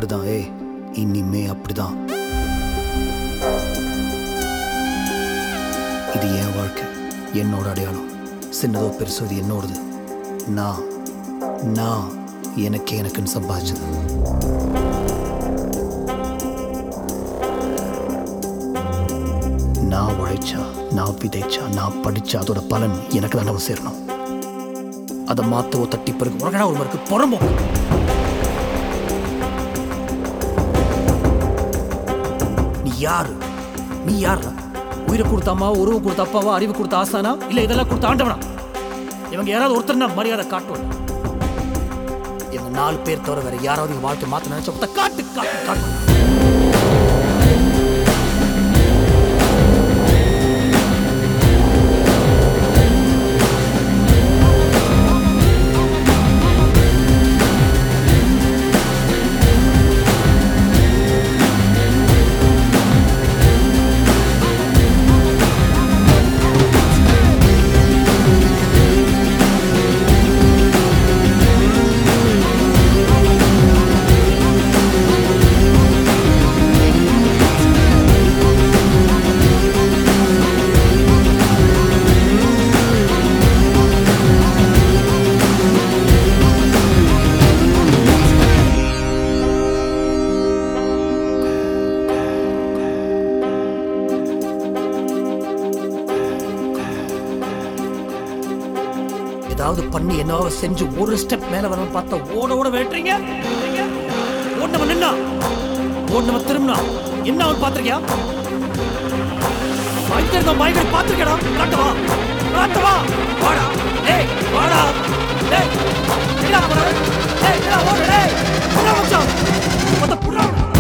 அப்படிதான் ஏய் இனிமே அப்படிதான் இது என் வாழ்க்கை என்னோட அடையாளம் சின்னதோ பெருசோ இது என்னோடது நான் நான் எனக்கே எனக்குன்னு சம்பாதிச்சது நான் உழைச்சா நான் விதைச்சா நான் படிச்சா அதோட பலன் எனக்கு தான் வந்து சேரணும் அதை மாத்தவோ தட்டி பிறகு உலகடா ஒரு மருக்கு புறம்போக்கு நீ யாரு நீ யாரா உயிரை கொடுத்த அம்மா உருவம் கொடுத்த அப்பாவா அறிவு கொடுத்த ஆசானா இல்ல இதெல்லாம் கொடுத்த ஆண்டவனா இவங்க யாராவது ஒருத்தர் நான் மரியாதை காட்டுவேன் எங்க நாலு பேர் தவிர வேற யாராவது எங்க வாழ்க்கை மாத்த நினைச்ச ஒருத்தர் காட்டு காட்டு காட்டு ஏதாவது பண்ணி என்னவோ செஞ்சு ஒரு ஸ்டெப் மேல வரணும் பார்த்தா ஓட ஓட வேட்டுறீங்க ஓடனவன் நின்னா ஓடனவன் திரும்பினா என்ன அவன் பார்த்திருக்கியா பயங்கர பயங்கர பார்த்திருக்கடா காட்டவா காட்டவா வாடா ஏய் வாடா ஏய் என்ன போற ஏய் என்ன ஓடு ஏய் என்ன மச்சான் மொத்த புறா